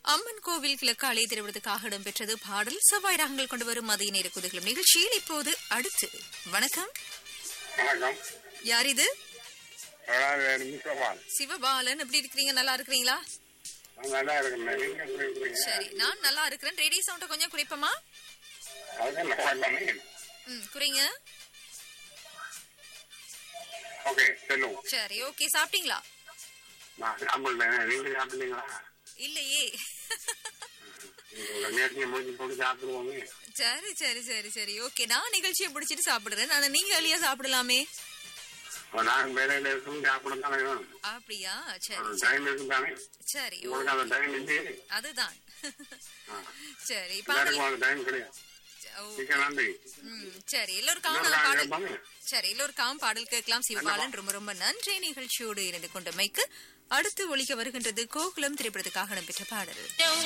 அம்மன் கோவில் கிழக்கு அலை திருவிழத்துக்காக இடம்பெற்றது பாடல் செவ்வாய் ராகங்கள் கொண்டு வரும் மதிய நேர குதிகளும் நிகழ்ச்சியில் இப்போது அடுத்து வணக்கம் வணக்கம் யார் இது அதாவது மிஸ்வால் சிவபாலன் எப்படி இருக்கிறீங்க நல்லா இருக்கிறீங்களா நான் நல்லா இருக்கேன் நீங்க எப்படி இருக்கிறீங்க சரி நான் நல்லா இருக்கிறேன் ரேடியோ சவுண்ட கொஞ்சம் குறைப்பமா அதுதான் நல்லா பண்ணி ம் குறைங்க ஓகே சொல்லுங்க சரி ஓகே சாப்பிட்டீங்களா நான் சாப்பிடுறேன் நீங்க சாப்பிட்டீங்களா இல்லையே உங்க நேரத்தையே முடிஞ்சு போட்டு சாப்பிடுவோங்க சரி சரி சரி சரி ஓகே நான் நிகழ்ச்சியை பிடிச்சிட்டு சாப்பிடுறேன் ஆனா நீங்க எளியா சாப்பிடலாமே நான் வேலையில இருக்கும் சாப்பிட தானே வேணும் அப்படியா சரி ஒரு டைம் இருக்கும் தானே சரி உங்களுக்கு அந்த டைம் இல்லை அதுதான் ஆ. சரி எல்லாருக்கும் அந்த டைம் கிடையாது ஓ, மிக்க நன்றி ம், சரி எல்லோருக்கான இன்னொரு நாள் பாடல் கேட்பாங்க சரி எல்லோருக்காகவும் பாடல் கேட்கலாம் சிவபாலன் ரொம்ப ரொம்ப நன்றி நிகழ்ச்சியோடு இணைந்து கொண்டமைக்கு அடுத்து ஒழிக்க வருகின்றது கோகுலம் திரைப்படத்துக்காக இடம்பெற்ற பாடல்